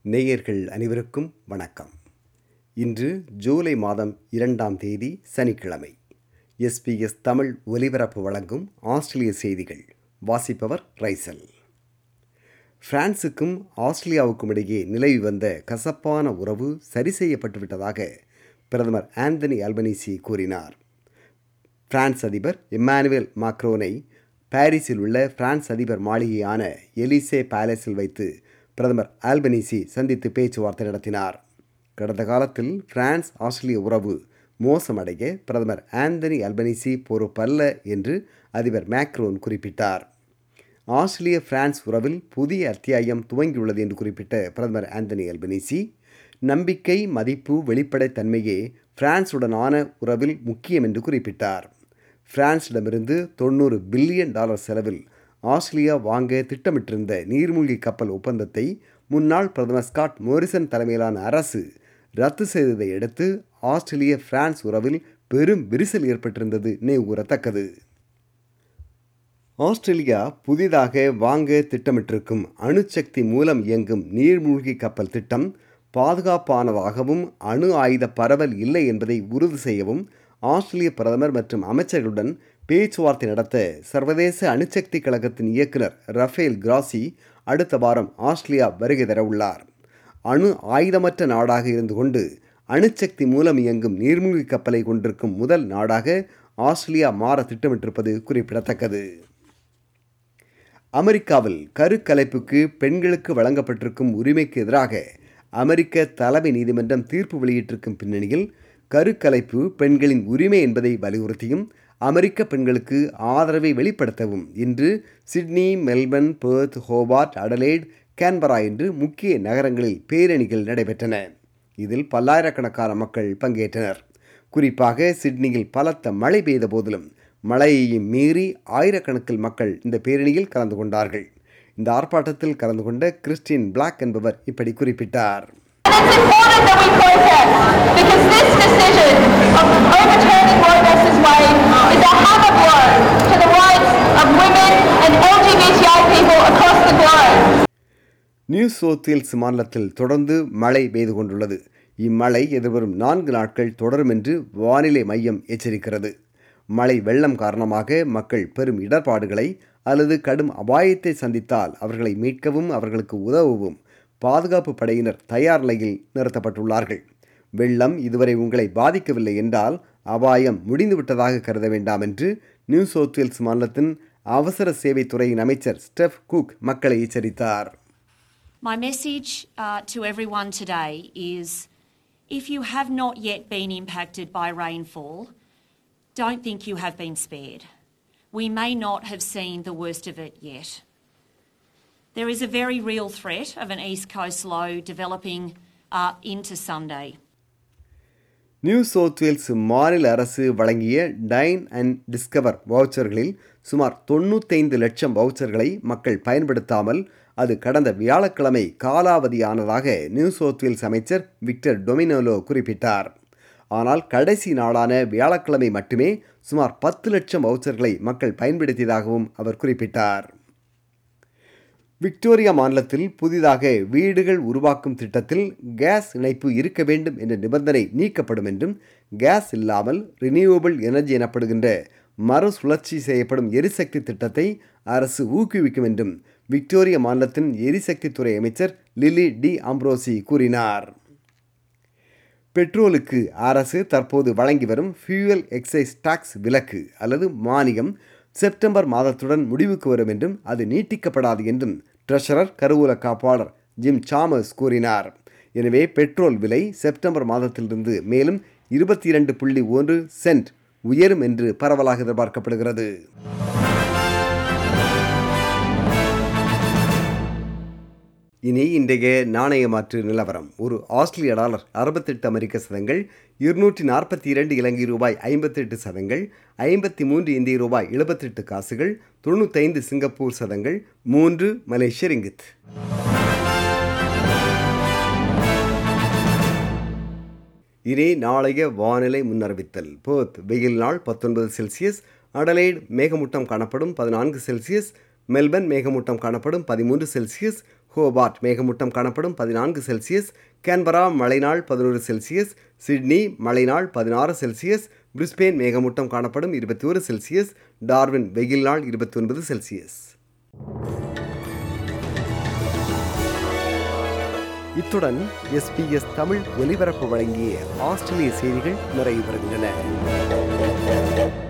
நேயர்கள் அனைவருக்கும் வணக்கம் இன்று ஜூலை மாதம் இரண்டாம் தேதி சனிக்கிழமை எஸ்பிஎஸ் தமிழ் ஒலிபரப்பு வழங்கும் ஆஸ்திரேலிய செய்திகள் வாசிப்பவர் ரைசல் பிரான்சுக்கும் ஆஸ்திரேலியாவுக்கும் இடையே நிலவி வந்த கசப்பான உறவு சரி செய்யப்பட்டுவிட்டதாக பிரதமர் ஆந்தனி அல்பனீசி கூறினார் பிரான்ஸ் அதிபர் இம்மானுவேல் மாக்ரோனை பாரிஸில் உள்ள பிரான்ஸ் அதிபர் மாளிகையான எலிசே பேலஸில் வைத்து பிரதமர் ஆல்பனீசி சந்தித்து பேச்சுவார்த்தை நடத்தினார் கடந்த காலத்தில் பிரான்ஸ் ஆஸ்திரேலிய உறவு மோசமடைய பிரதமர் ஆந்தனி அல்பனீசி பொறுப்பல்ல என்று அதிபர் மேக்ரோன் குறிப்பிட்டார் ஆஸ்திரேலிய பிரான்ஸ் உறவில் புதிய அத்தியாயம் துவங்கியுள்ளது என்று குறிப்பிட்ட பிரதமர் ஆந்தனி அல்பனீசி நம்பிக்கை மதிப்பு வெளிப்படைத்தன்மையே பிரான்சுடனான உறவில் முக்கியம் என்று குறிப்பிட்டார் பிரான்சிடமிருந்து தொண்ணூறு பில்லியன் டாலர் செலவில் ஆஸ்திரேலியா வாங்க திட்டமிட்டிருந்த நீர்மூழ்கி கப்பல் ஒப்பந்தத்தை முன்னாள் பிரதமர் ஸ்காட் மோரிசன் தலைமையிலான அரசு ரத்து செய்ததை அடுத்து ஆஸ்திரேலிய பிரான்ஸ் உறவில் பெரும் விரிசல் ஏற்பட்டிருந்தது நினைவுகூரத்தக்கது ஆஸ்திரேலியா புதிதாக வாங்க திட்டமிட்டிருக்கும் அணுசக்தி மூலம் இயங்கும் நீர்மூழ்கி கப்பல் திட்டம் பாதுகாப்பானதாகவும் அணு ஆயுத பரவல் இல்லை என்பதை உறுதி செய்யவும் ஆஸ்திரேலிய பிரதமர் மற்றும் அமைச்சர்களுடன் பேச்சுவார்த்தை நடத்த சர்வதேச அணுசக்தி கழகத்தின் இயக்குனர் ரஃபேல் கிராசி அடுத்த வாரம் ஆஸ்திரேலியா வருகை தர உள்ளார் அணு ஆயுதமற்ற நாடாக இருந்து கொண்டு அணுசக்தி மூலம் இயங்கும் நீர்மூழ்கி கப்பலை கொண்டிருக்கும் முதல் நாடாக ஆஸ்திரேலியா மாற திட்டமிட்டிருப்பது குறிப்பிடத்தக்கது அமெரிக்காவில் கருக்கலைப்புக்கு பெண்களுக்கு வழங்கப்பட்டிருக்கும் உரிமைக்கு எதிராக அமெரிக்க தலைமை நீதிமன்றம் தீர்ப்பு வெளியிட்டிருக்கும் பின்னணியில் கருக்கலைப்பு பெண்களின் உரிமை என்பதை வலியுறுத்தியும் அமெரிக்க பெண்களுக்கு ஆதரவை வெளிப்படுத்தவும் இன்று Sydney Melbourne Perth Hobart Adelaide Canberra என்று முக்கிய நகரங்களில் பேரணிகள் நடைபெற்றன இதில் பல்லாயிரக்கணக்கான மக்கள் பங்கேற்றனர் குறிப்பாக சிட்னியில் பலத்த மழை பெய்த போதிலும் மழையையும் மீறி ஆயிரக்கணக்கில் மக்கள் இந்த பேரணியில் கலந்து கொண்டார்கள் இந்த ஆர்ப்பாட்டத்தில் கலந்து கொண்ட கிறிஸ்டின் பிளாக் என்பவர் இப்படி குறிப்பிட்டார் It's important that we protest because this decision of overturning Roe versus Wade is a hammer blow to the rights of women and LGBTI people across the globe. New South Wales மாநிலத்தில் தொடர்ந்து மழை பெய்து கொண்டுள்ளது இம்மழை எதிர்வரும் நான்கு நாட்கள் தொடரும் என்று வானிலை மையம் எச்சரிக்கிறது மழை வெள்ளம் காரணமாக மக்கள் பெரும் இடர்பாடுகளை அல்லது கடும் அபாயத்தை சந்தித்தால் அவர்களை மீட்கவும் அவர்களுக்கு உதவவும் பாதுகாப்பு படையினர் தயார் நிலையில் நிறுத்தப்பட்டுள்ளார்கள் வெள்ளம் இதுவரை உங்களை பாதிக்கவில்லை என்றால் அபாயம் முடிந்துவிட்டதாக கருத வேண்டாம் என்று நியூ சவுத் வேல்ஸ் மாநிலத்தின் அவசர சேவை துறையின் அமைச்சர் ஸ்டெஃப் குக் மக்களை எச்சரித்தார் My message uh, to everyone today is if you have not yet been impacted by rainfall, don't think you have been spared. We may not have seen the worst of it yet. There is a very real threat of an East Coast low developing uh, into Sunday. New South Wales மாநில அரசு வழங்கிய time and discover வவுச்சர்களில் சுமார் தொண்ணூத்தைந்து லட்சம் வவுச்சர்களை மக்கள் பயன்படுத்தாமல் அது கடந்த வியாழக்கிழமை காலாவதியானதாக நியூ சவுத் வேல்ஸ் அமைச்சர் விக்டர் டொமினோலோ குறிப்பிட்டார் ஆனால் கடைசி நாளான வியாழக்கிழமை மட்டுமே சுமார் பத்து லட்சம் வவுச்சர்களை மக்கள் பயன்படுத்தியதாகவும் அவர் குறிப்பிட்டார் விக்டோரியா மாநிலத்தில் புதிதாக வீடுகள் உருவாக்கும் திட்டத்தில் கேஸ் இணைப்பு இருக்க வேண்டும் என்ற நிபந்தனை நீக்கப்படும் என்றும் கேஸ் இல்லாமல் ரினியூவபிள் எனர்ஜி எனப்படுகின்ற மறுசுழற்சி செய்யப்படும் எரிசக்தி திட்டத்தை அரசு ஊக்குவிக்கும் என்றும் விக்டோரியா மாநிலத்தின் எரிசக்தித்துறை அமைச்சர் லிலி டி ஆம்ப்ரோசி கூறினார் பெட்ரோலுக்கு அரசு தற்போது வழங்கி வரும் ஃபியூயல் எக்ஸைஸ் டாக்ஸ் விலக்கு அல்லது மானியம் செப்டம்பர் மாதத்துடன் முடிவுக்கு வரும் என்றும் அது நீட்டிக்கப்படாது என்றும் ட்ரெஷரர் கருவூல காப்பாளர் ஜிம் சாமர்ஸ் கூறினார் எனவே பெட்ரோல் விலை செப்டம்பர் மாதத்திலிருந்து மேலும் இருபத்தி இரண்டு புள்ளி ஒன்று சென்ட் உயரும் என்று பரவலாக எதிர்பார்க்கப்படுகிறது இனி இன்றைய நாணய மாற்று நிலவரம் ஒரு ஆஸ்திரேலிய டாலர் அறுபத்தெட்டு அமெரிக்க சதங்கள் இருநூற்றி நாற்பத்தி இரண்டு இலங்கை ரூபாய் ஐம்பத்தெட்டு சதங்கள் ஐம்பத்தி மூன்று இந்திய ரூபாய் எழுபத்தெட்டு காசுகள் தொண்ணூத்தைந்து சிங்கப்பூர் சதங்கள் மூன்று மலேசிய ரிங்கித் இனி நாளைய வானிலை முன்னறிவித்தல் போத் வெயில் நாள் பத்தொன்பது செல்சியஸ் அடலைட் மேகமூட்டம் காணப்படும் பதினான்கு செல்சியஸ் மெல்பர்ன் மேகமூட்டம் காணப்படும் பதிமூன்று செல்சியஸ் ஹோபார்ட் மேகமூட்டம் காணப்படும் பதினான்கு செல்சியஸ் கேன்பரா மழைநாள் பதினோரு செல்சியஸ் சிட்னி மழைநாள் பதினாறு செல்சியஸ் பிரிஸ்பேன் மேகமூட்டம் காணப்படும் இருபத்தி ஒரு செல்சியஸ் டார்வின் வெயில் நாள் இருபத்தி ஒன்பது செல்சியஸ் இத்துடன் எஸ்பிஎஸ் தமிழ் ஒலிபரப்பு வழங்கிய ஆஸ்திரேலிய செய்திகள் நிறைவு பெறுகின்றன